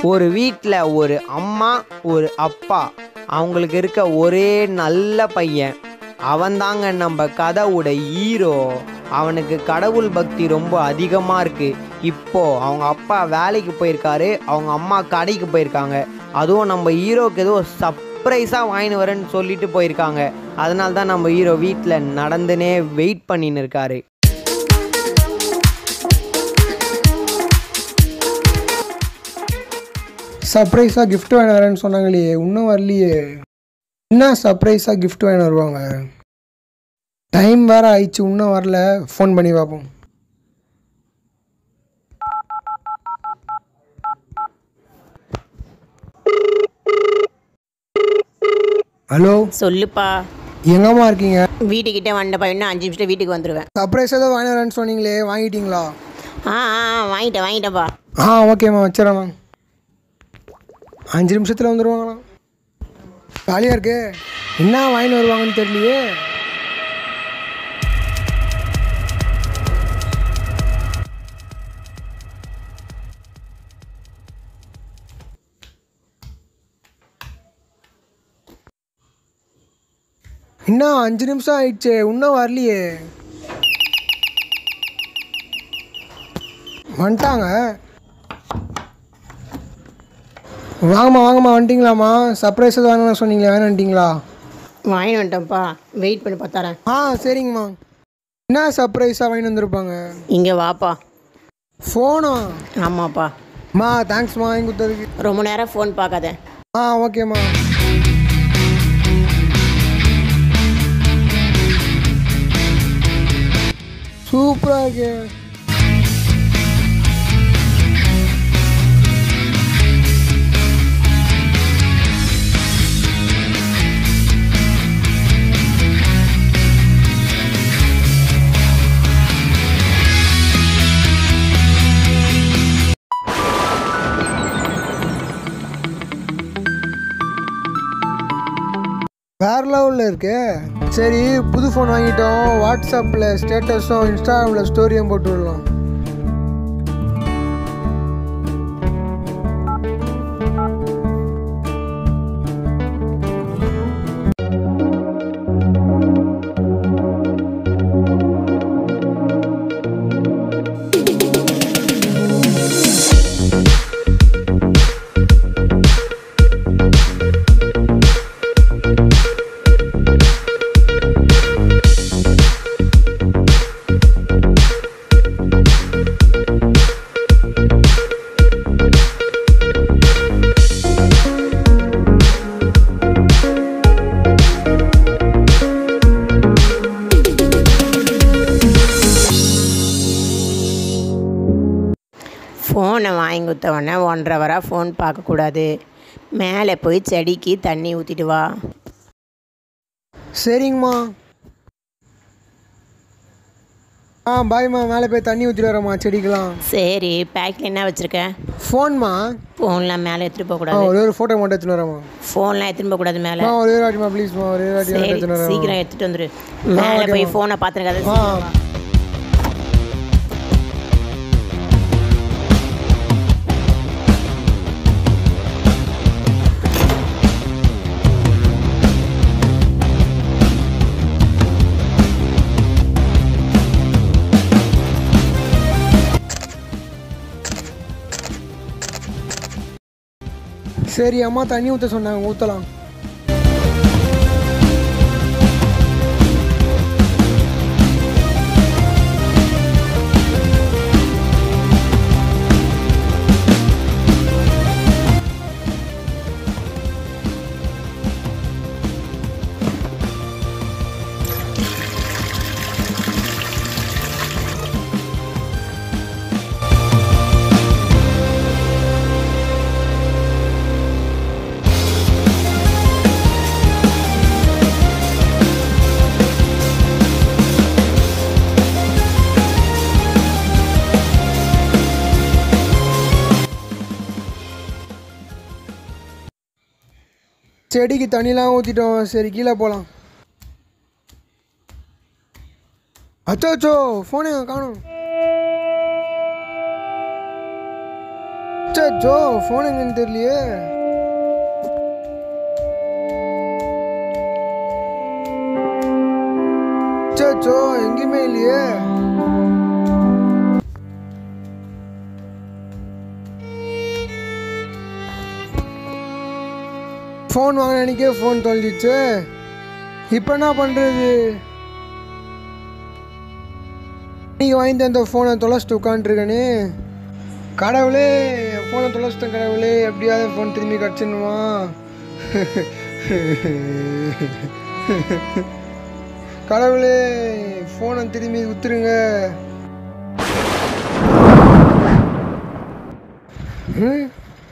ஒரு வீட்டில் ஒரு அம்மா ஒரு அப்பா அவங்களுக்கு இருக்க ஒரே நல்ல பையன் அவன்தாங்க நம்ம கதையோட ஹீரோ அவனுக்கு கடவுள் பக்தி ரொம்ப அதிகமாக இருக்குது இப்போ அவங்க அப்பா வேலைக்கு போயிருக்காரு அவங்க அம்மா கடைக்கு போயிருக்காங்க அதுவும் நம்ம ஹீரோக்கு ஏதோ சர்ப்ரைஸாக வாங்கின்னு வரேன்னு சொல்லிட்டு போயிருக்காங்க அதனால தான் நம்ம ஹீரோ வீட்டில் நடந்துனே வெயிட் பண்ணின்னு இருக்காரு சர்ப்ரைஸாக gift வாங்கி வரேன்னு சொன்னாங்களே இன்னும் வரலையே என்ன சர்ப்ரைஸாக gift வாங்கி வருவாங்க டைம் வேறு ஆயிடுச்சு இன்னும் வரல ஃபோன் பண்ணி பார்ப்போம் ஹலோ சொல்லுப்பா எங்கம்மா இருக்கீங்க வீட்டுக்கிட்ட வந்தப்பா இன்னும் அஞ்சு நிமிஷம் வீட்டுக்கு வந்துடுவேன் சர்ப்ரைஸ் ஏதோ வாங்கி வரேன்னு சொன்னீங்களே வாங்கிட்டீங்களா ஆ ஆ ஆ, வாங்கிட்டேன் வாங்கிட்டேன்ப்பா ஆ ஓகேம்மா வச்சிடறேம்மா அஞ்சு நிமிஷத்தில் வந்துடுவாங்களா ஜாலியாக இருக்கு என்ன வாங்கிட்டு வருவாங்கன்னு தெரியலையே இன்னும் அஞ்சு நிமிஷம் ஆயிடுச்சு இன்னும் வரலையே வந்துட்டாங்க வாங்கம்மா வாங்கம்மா வந்துட்டிங்களாம்மா சர்ப்ரைஸ் எதுவும் வாங்கணும் சொன்னீங்களே வேணுன்ட்டிங்களா வாங்கிட்டு வந்துட்டேன்ப்பா வெயிட் பண்ணி பார்த்தாரேன் ஆ சரிங்கம்மா என்ன சர்ப்ரைஸாக வாங்கிட்டு வந்திருப்பாங்க இங்கே வாப்பா ஃபோனா ஆமாப்பா அம்மா தேங்க்ஸ்மா வாங்கி கொடுத்ததுக்கு ரொம்ப நேரம் ஃபோன் பார்க்காத ஆ ஓகேம்மா சூப்பராக இருக்கு வேற லெவலில் இருக்கு சரி புது ஃபோன் வாங்கிட்டோம் வாட்ஸ்அப்பில் ஸ்டேட்டஸும் இன்ஸ்டாகிராமில் ஸ்டோரியும் போட்டு விடலாம் ஃபோனை வாங்கி கொடுத்த உடனே ஒன்றரை வர ஃபோன் பார்க்கக்கூடாது மேலே போய் செடிக்கு தண்ணி ஊற்றிட்டு வா சரிங்கம்மா ஆ பாய்மா மேலே போய் தண்ணி ஊற்றிட்டு வரேம்மா செடிக்கெலாம் சரி பேக்கில் என்ன வச்சுருக்க ஃபோன்மா ஃபோன்லாம் மேலே எடுத்துகிட்டு ஆ போகக்கூடாது ஒரே ஒரு ஃபோட்டோ மட்டும் எடுத்துன்னு வரேம்மா ஃபோன்லாம் எடுத்துகிட்டு போகக்கூடாது மேலே ஆ ஒரே ஒரு வாட்டிமா ப்ளீஸ்மா ஒரே ஒரு வாட்டி சரி எடுத்துன்னு வரேன் சீக்கிரம் எடுத்துகிட்டு வந்துரு மேலே போய் ஓகேம்மா. ஃபோனை பார்த்துருக்காது ஆ சரி அம்மா தண்ணி ஊற்ற சொன்னாங்க ஊற்றலாம் செடிக்கு தண்ணிலாம் ஊற்றிட்டோம் சரி கீழே போகலாம் அச்சோ ஃபோனே காணும் சே ஜோ ஃபோன் எங்கன்னு தெரியலையே ஜோ எங்கேயுமே இல்லையே ஃபோன் வாங்கின அன்னைக்கே ஃபோன் தொலைஞ்சிச்சு இப்போ என்ன பண்ணுறது நீங்கள் வாங்கி அந்த ஃபோனை தொலைச்சிட்டு உட்காந்துருக்கனே கடவுளே என் ஃபோனை தொலைச்சிட்டேன் கடவுளே எப்படியாவது ஃபோன் திரும்பி கிடச்சிடணுமா கடவுளே ஃபோனை திரும்பி வித்துருங்க ம்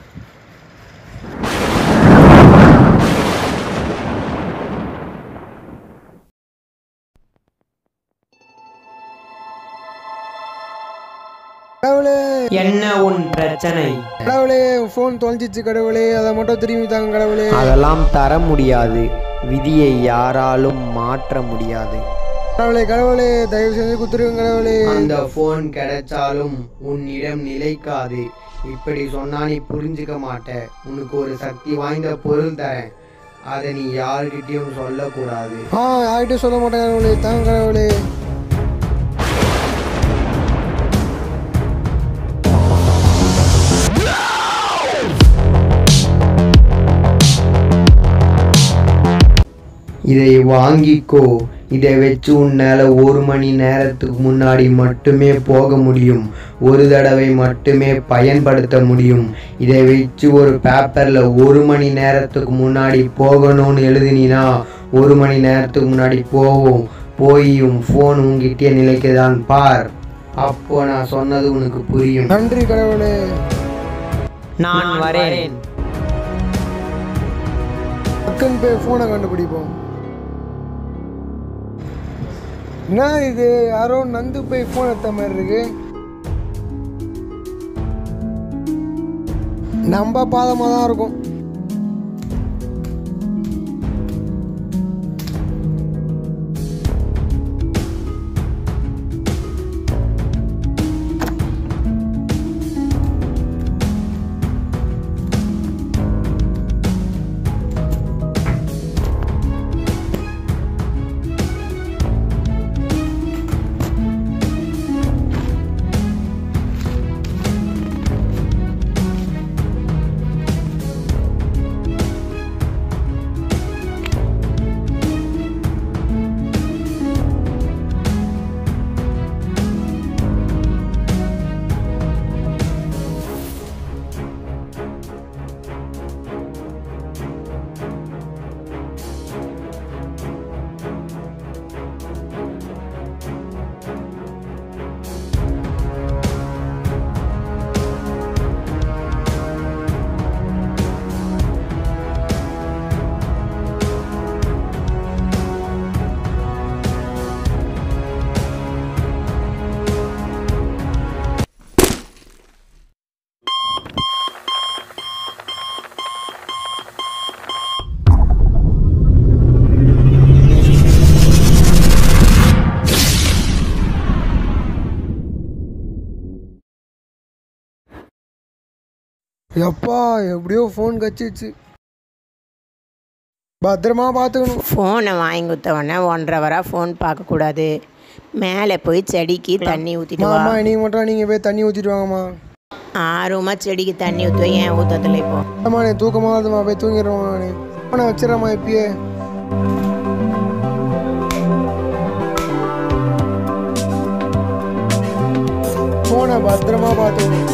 கடவுளே என்ன உன் பிரச்சனை கடவுளே ஃபோன் தொலைஞ்சிச்சு கடவுளே அதை மட்டும் திரும்பி தாங்க கடவுளே அதெல்லாம் தர முடியாது விதியை யாராலும் மாற்ற முடியாது கடவுளே கடவுளே தயவு செஞ்சு குத்துருங்க கடவுளே அந்த போன் கிடைச்சாலும் உன்னிடம் நிலைக்காது இப்படி சொன்னா நீ புரிஞ்சுக்க மாட்ட உனக்கு ஒரு சக்தி வாய்ந்த பொருள் தரேன் அதை நீ யாருக்கிட்டையும் சொல்லக்கூடாது ஆ யார்கிட்டயும் சொல்ல மாட்டேன் கடவுளே தாங்க கடவுளே இதை வாங்கிக்கோ இதை வச்சு உன்னால ஒரு மணி நேரத்துக்கு முன்னாடி மட்டுமே போக முடியும் ஒரு தடவை மட்டுமே பயன்படுத்த முடியும் இதை வச்சு ஒரு பேப்பர்ல ஒரு மணி நேரத்துக்கு முன்னாடி போகணும்னு எழுதினா ஒரு மணி நேரத்துக்கு முன்னாடி போவோம் போய் உன் ஃபோன் உங்ககிட்டயே நிலைக்குதான் பார் அப்போ நான் சொன்னது உனக்கு புரியும் நன்றி கடவுளே நான் வரேன் டக்குன்னு போய் ஃபோனை கண்டுபிடிப்போம் என்ன இது யாரோ நந்து போய் ஃபோன் எடுத்த மாதிரி இருக்கு நம்ம பாதமாக தான் இருக்கும் எப்பா எப்படியோ ஃபோன் கச்சிச்சு பத்திரமா பார்த்துக்கணும் ஃபோனை வாங்கி கொடுத்தவொடனே ஒன்றரை வர ஃபோன் பார்க்கக்கூடாது மேலே போய் செடிக்கு தண்ணி ஊற்றிட்டு வா அம்மா இன்னைக்கு மட்டும் நீங்கள் போய் தண்ணி ஊற்றிட்டு வாங்கம்மா ஆர்வமாக செடிக்கு தண்ணி ஊற்றுவேன் ஏன் ஊற்றத்தில் இப்போ அம்மா நீ தூக்கமாக வருதும்மா போய் தூங்கிடுறோம் நான் ஃபோனை வச்சிடறேம்மா இப்பயே ஃபோனை பத்திரமா பார்த்துக்கணும்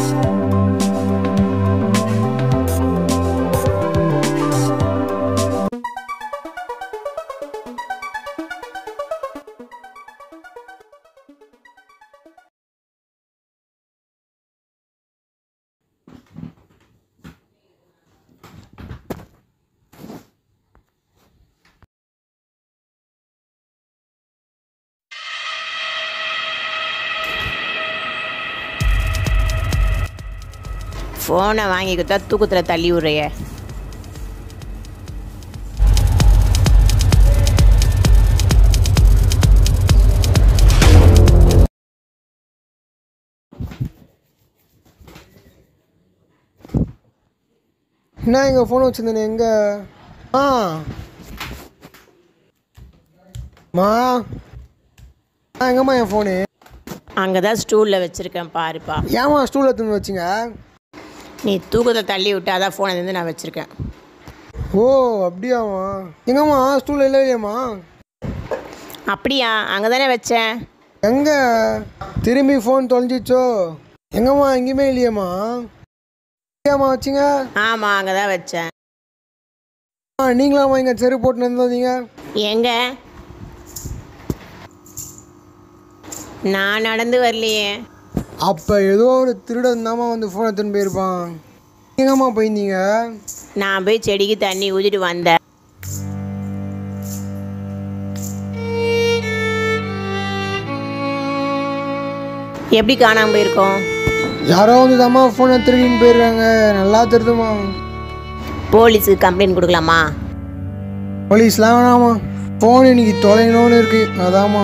ஃபோனை வாங்கி கொடுத்தா தூக்கத்தில் தள்ளி விட்றைய என்ன எங்கள் ஃபோன் வச்சுருந்தேனே எங்கே ஆ மா ஆ எங்கம்மா என் ஃபோனு அங்கே தான் ஸ்டூலில் வச்சுருக்கேன் பாருப்பா ஏம்மா ஸ்டூலில் எடுத்துன்னு வச்சுங்க நீ தூக்கத்தை தள்ளி விட்டு அதான் ஃபோனை இருந்து நான் வச்சுருக்கேன் ஓ அப்படியாம்மா எங்கம்மா ஸ்டூலில் இல்லை இல்லையாம்மா அப்படியா அங்கே தானே வச்சேன் எங்கே திரும்பி ஃபோன் தொலைஞ்சிச்சோ எங்கம்மா எங்கேயுமே இல்லையேம்மா இல்லையாம்மா வச்சிங்க ஆமாம் அங்கே தான் வச்சேன் ஆ நீங்களாம்மா இங்கே செருப்பு போட்டுன்னு இருந்தீங்க எங்க நான் நடந்து வரலையே அப்போ ஏதோ ஒரு திருடன் தாம்மா வந்து ஃபோனை எடுத்துன்னு போயிருப்பான் எங்கம்மா போயிருந்தீங்க நான் போய் செடிக்கு தண்ணி ஊற்றிட்டு வந்தேன் எப்படி காணாமல் போயிருக்கோம் யாரோ வந்து தாம்மா ஃபோனை திருடின்னு போயிருக்காங்க நல்லா திருதுமா போலீஸுக்கு கம்ப்ளைண்ட் கொடுக்கலாமா போலீஸ்லாம் வேணாமா ஃபோன் இன்னைக்கு தொலையணும்னு இருக்கு அதாம்மா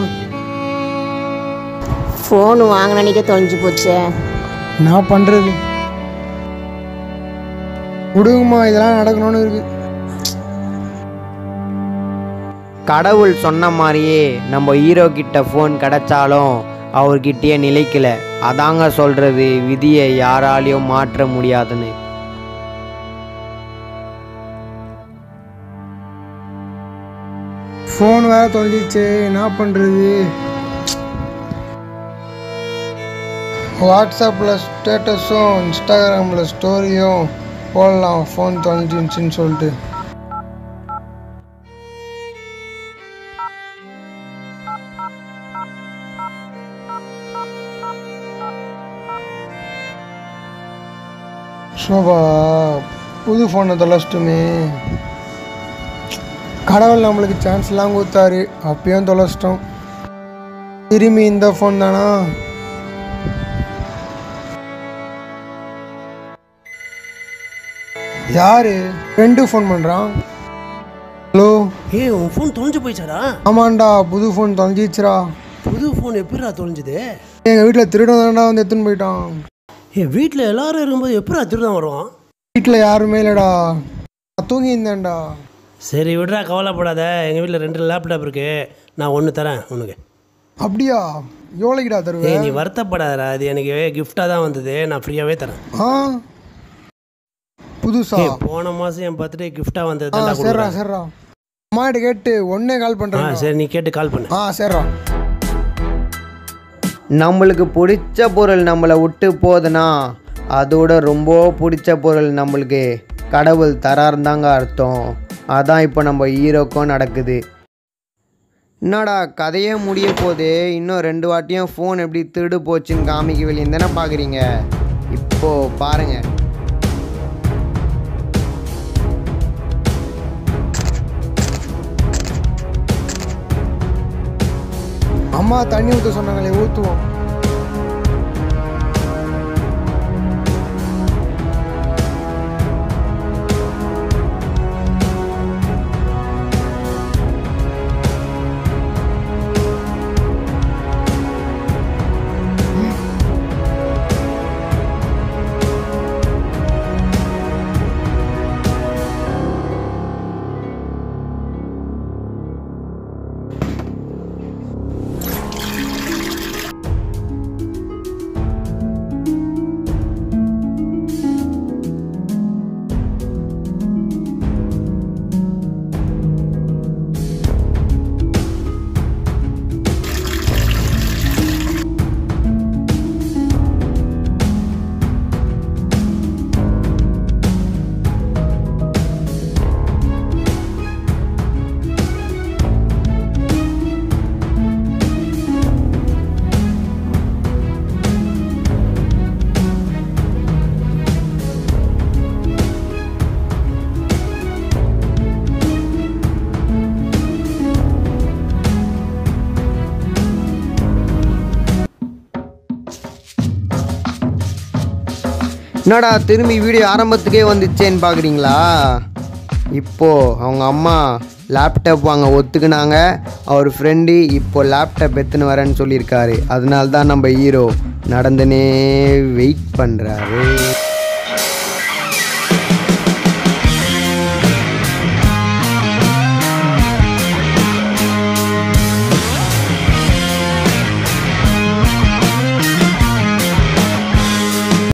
ஃபோன் வாங்கினனிக்கே தொலைஞ்சு போச்சே என்ன பண்ணுறது விடுங்கம்மா இதெல்லாம் நடக்கணும்னு இருக்கு கடவுள் சொன்ன மாதிரியே நம்ம ஹீரோ கிட்ட ஃபோன் கிடைச்சாலும் அவர்கிட்டயே நிலைக்கல அதாங்க சொல்றது விதியை யாராலையும் மாற்ற முடியாதுன்னு ஃபோன் வேற தொலைஞ்சிச்சு என்ன பண்ணுறது வாட்ஸ்அப்பில் ஸ்டேட்டஸும் இன்ஸ்டாகிராமில் ஸ்டோரியும் போடலாம் ஃபோன் தொலைஞ்சிருச்சுன்னு சொல்லிட்டு சோபா புது ஃபோனை தொலைச்சிட்டுமே கடவுள் நம்மளுக்கு சான்ஸ்லாம் கொடுத்தாரு அப்பயும் தொலைச்சிட்டோம் திரும்பி இந்த ஃபோன் தானா யாரு ரெண்டு ஃபோன் பண்ணுறான் ஹலோ ஏய் உன் ஃபோன் தொலைஞ்சு போயிச்சாடா ஆமாண்டா புது ஃபோன் தொலைஞ்சிச்சுரா புது ஃபோன் எப்படிடா தொலைஞ்சுது எங்கள் வீட்டில் திருடன் தான்டா வந்து எடுத்துன்னு போயிட்டான் ஏ வீட்டில் எல்லாரும் இருக்கும்போது எப்படிடா திருதான் வருவான் வீட்டில் யாருமே இல்லைடா நான் தூங்கி இருந்தேன்டா சரி விடுறா கவலைப்படாத எங்கள் வீட்டில் ரெண்டு லேப்டாப் இருக்கு நான் ஒன்று தரேன் உனக்கு அப்படியா எவ்வளோக்கிடா ஏய் தருவேன் நீ வருத்தப்படாதடா அது எனக்கு கிஃப்டாக தான் வந்தது நான் ஃப்ரீயாகவே தரேன் ஆ புதுசா ஏய் போன மாதம் என் பர்த்டே கிஃப்டாக வந்தது ஆ தான்டா சரிடா கொடுக்குறேன் சரிடா அம்மாட்ட கேட்டு ஒன்னே கால் ஆ பண்ணுறேன் சரி நீ கேட்டு கால் பண்ணு ஆ சரிடா நம்மளுக்கு பிடிச்ச பொருள் நம்மளை விட்டு போகுதுன்னா அதோட ரொம்ப பிடிச்ச பொருள் நம்மளுக்கு கடவுள் தராருந்தாங்க அர்த்தம் அதான் இப்போ நம்ம ஹீரோக்கும் நடக்குது என்னடா கதையே முடிய போதே இன்னும் ரெண்டு வாட்டியும் ஃபோன் எப்படி திருடு போச்சுன்னு காமிக்க வெளியே தானே பார்க்குறீங்க இப்போ பாருங்க அம்மா தண்ணி ஊற்ற சொன்னாங்களே ஊற்றுவோம் என்னடா திரும்பி வீடியோ ஆரம்பத்துக்கே வந்துச்சேன்னு பார்க்குறீங்களா இப்போது அவங்க அம்மா லேப்டாப் வாங்க ஒத்துக்குனாங்க அவர் ஃப்ரெண்டு இப்போ லேப்டாப் எத்துன்னு வரேன்னு சொல்லியிருக்காரு அதனால தான் நம்ம ஹீரோ நடந்துனே வெயிட் பண்ணுறாரு